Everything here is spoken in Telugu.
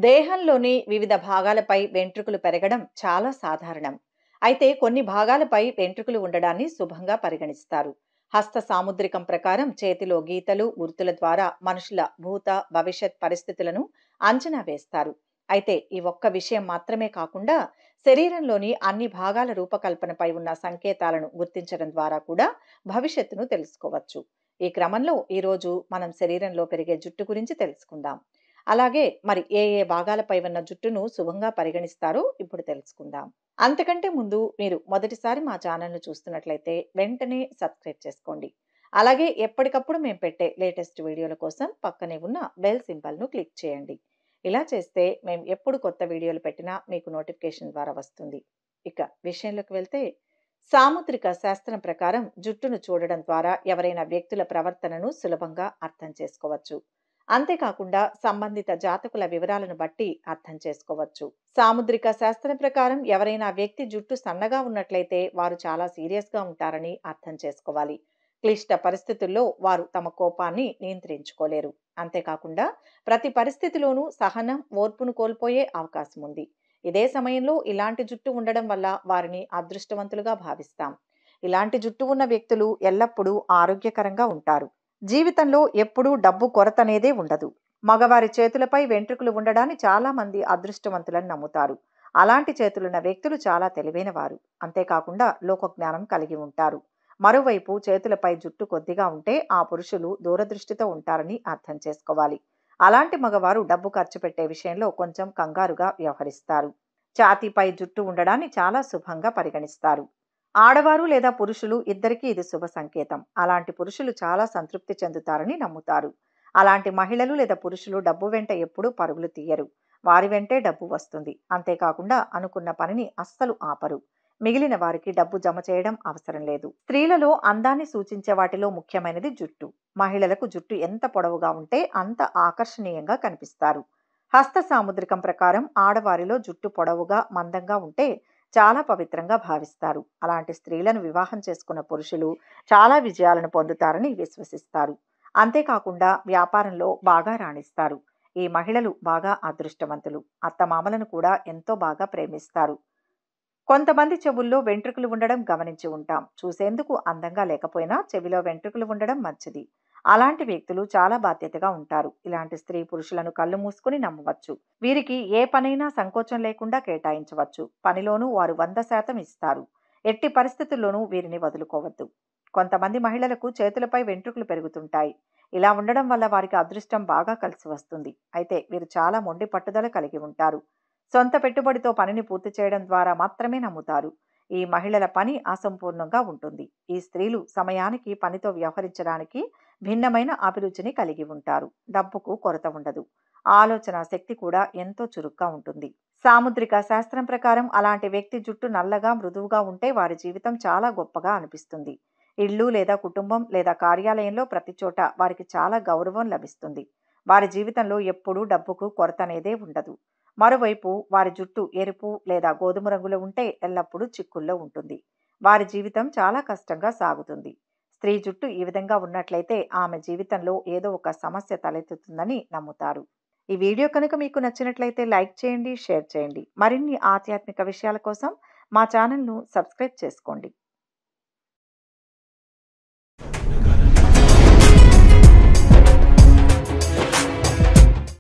దేహంలోని వివిధ భాగాలపై వెంట్రుకలు పెరగడం చాలా సాధారణం అయితే కొన్ని భాగాలపై వెంట్రుకలు ఉండడాన్ని శుభంగా పరిగణిస్తారు హస్త సాముద్రికం ప్రకారం చేతిలో గీతలు గుర్తుల ద్వారా మనుషుల భూత భవిష్యత్ పరిస్థితులను అంచనా వేస్తారు అయితే ఈ ఒక్క విషయం మాత్రమే కాకుండా శరీరంలోని అన్ని భాగాల రూపకల్పనపై ఉన్న సంకేతాలను గుర్తించడం ద్వారా కూడా భవిష్యత్తును తెలుసుకోవచ్చు ఈ క్రమంలో ఈరోజు మనం శరీరంలో పెరిగే జుట్టు గురించి తెలుసుకుందాం అలాగే మరి ఏ ఏ భాగాలపై ఉన్న జుట్టును శుభంగా పరిగణిస్తారో ఇప్పుడు తెలుసుకుందాం అంతకంటే ముందు మీరు మొదటిసారి మా ఛానల్ను చూస్తున్నట్లయితే వెంటనే సబ్స్క్రైబ్ చేసుకోండి అలాగే ఎప్పటికప్పుడు మేము పెట్టే లేటెస్ట్ వీడియోల కోసం పక్కనే ఉన్న బెల్ సింబల్ను క్లిక్ చేయండి ఇలా చేస్తే మేము ఎప్పుడు కొత్త వీడియోలు పెట్టినా మీకు నోటిఫికేషన్ ద్వారా వస్తుంది ఇక విషయంలోకి వెళ్తే సాముద్రిక శాస్త్రం ప్రకారం జుట్టును చూడడం ద్వారా ఎవరైనా వ్యక్తుల ప్రవర్తనను సులభంగా అర్థం చేసుకోవచ్చు అంతేకాకుండా సంబంధిత జాతకుల వివరాలను బట్టి అర్థం చేసుకోవచ్చు సాముద్రిక శాస్త్రం ప్రకారం ఎవరైనా వ్యక్తి జుట్టు సన్నగా ఉన్నట్లయితే వారు చాలా సీరియస్గా ఉంటారని అర్థం చేసుకోవాలి క్లిష్ట పరిస్థితుల్లో వారు తమ కోపాన్ని నియంత్రించుకోలేరు అంతేకాకుండా ప్రతి పరిస్థితిలోనూ సహనం ఓర్పును కోల్పోయే అవకాశం ఉంది ఇదే సమయంలో ఇలాంటి జుట్టు ఉండడం వల్ల వారిని అదృష్టవంతులుగా భావిస్తాం ఇలాంటి జుట్టు ఉన్న వ్యక్తులు ఎల్లప్పుడూ ఆరోగ్యకరంగా ఉంటారు జీవితంలో ఎప్పుడూ డబ్బు కొరత అనేదే ఉండదు మగవారి చేతులపై వెంట్రుకలు ఉండడాన్ని చాలా మంది అదృష్టవంతులని నమ్ముతారు అలాంటి చేతులున్న వ్యక్తులు చాలా తెలివైన వారు అంతేకాకుండా లోకజ్ఞానం కలిగి ఉంటారు మరోవైపు చేతులపై జుట్టు కొద్దిగా ఉంటే ఆ పురుషులు దూరదృష్టితో ఉంటారని అర్థం చేసుకోవాలి అలాంటి మగవారు డబ్బు ఖర్చు పెట్టే విషయంలో కొంచెం కంగారుగా వ్యవహరిస్తారు ఛాతీపై జుట్టు ఉండడాన్ని చాలా శుభంగా పరిగణిస్తారు ఆడవారు లేదా పురుషులు ఇద్దరికీ ఇది శుభ సంకేతం అలాంటి పురుషులు చాలా సంతృప్తి చెందుతారని నమ్ముతారు అలాంటి మహిళలు లేదా పురుషులు డబ్బు వెంట ఎప్పుడూ పరుగులు తీయరు వారి వెంటే డబ్బు వస్తుంది అంతేకాకుండా అనుకున్న పనిని అస్సలు ఆపరు మిగిలిన వారికి డబ్బు జమ చేయడం అవసరం లేదు స్త్రీలలో అందాన్ని సూచించే వాటిలో ముఖ్యమైనది జుట్టు మహిళలకు జుట్టు ఎంత పొడవుగా ఉంటే అంత ఆకర్షణీయంగా కనిపిస్తారు హస్త సాముద్రికం ప్రకారం ఆడవారిలో జుట్టు పొడవుగా మందంగా ఉంటే చాలా పవిత్రంగా భావిస్తారు అలాంటి స్త్రీలను వివాహం చేసుకున్న పురుషులు చాలా విజయాలను పొందుతారని విశ్వసిస్తారు అంతేకాకుండా వ్యాపారంలో బాగా రాణిస్తారు ఈ మహిళలు బాగా అదృష్టవంతులు అత్తమామలను కూడా ఎంతో బాగా ప్రేమిస్తారు కొంతమంది చెవుల్లో వెంట్రుకలు ఉండడం గమనించి ఉంటాం చూసేందుకు అందంగా లేకపోయినా చెవిలో వెంట్రుకలు ఉండడం మంచిది అలాంటి వ్యక్తులు చాలా బాధ్యతగా ఉంటారు ఇలాంటి స్త్రీ పురుషులను కళ్ళు మూసుకుని నమ్మవచ్చు వీరికి ఏ పనైనా సంకోచం లేకుండా కేటాయించవచ్చు పనిలోనూ వారు వంద శాతం ఇస్తారు ఎట్టి పరిస్థితుల్లోనూ వీరిని వదులుకోవద్దు కొంతమంది మహిళలకు చేతులపై వెంట్రుకలు పెరుగుతుంటాయి ఇలా ఉండడం వల్ల వారికి అదృష్టం బాగా కలిసి వస్తుంది అయితే వీరు చాలా మొండి పట్టుదల కలిగి ఉంటారు సొంత పెట్టుబడితో పనిని పూర్తి చేయడం ద్వారా మాత్రమే నమ్ముతారు ఈ మహిళల పని అసంపూర్ణంగా ఉంటుంది ఈ స్త్రీలు సమయానికి పనితో వ్యవహరించడానికి భిన్నమైన అభిరుచిని కలిగి ఉంటారు డబ్బుకు కొరత ఉండదు ఆలోచన శక్తి కూడా ఎంతో చురుగ్గా ఉంటుంది సాముద్రిక శాస్త్రం ప్రకారం అలాంటి వ్యక్తి జుట్టు నల్లగా మృదువుగా ఉంటే వారి జీవితం చాలా గొప్పగా అనిపిస్తుంది ఇళ్ళు లేదా కుటుంబం లేదా కార్యాలయంలో ప్రతి చోట వారికి చాలా గౌరవం లభిస్తుంది వారి జీవితంలో ఎప్పుడూ డబ్బుకు కొరత అనేదే ఉండదు మరోవైపు వారి జుట్టు ఎరుపు లేదా గోధుమ రంగులో ఉంటే ఎల్లప్పుడూ చిక్కుల్లో ఉంటుంది వారి జీవితం చాలా కష్టంగా సాగుతుంది స్త్రీ జుట్టు ఈ విధంగా ఉన్నట్లయితే ఆమె జీవితంలో ఏదో ఒక సమస్య తలెత్తుతుందని నమ్ముతారు ఈ వీడియో కనుక మీకు నచ్చినట్లయితే లైక్ చేయండి షేర్ చేయండి మరిన్ని ఆధ్యాత్మిక విషయాల కోసం మా ఛానల్ను సబ్స్క్రైబ్ చేసుకోండి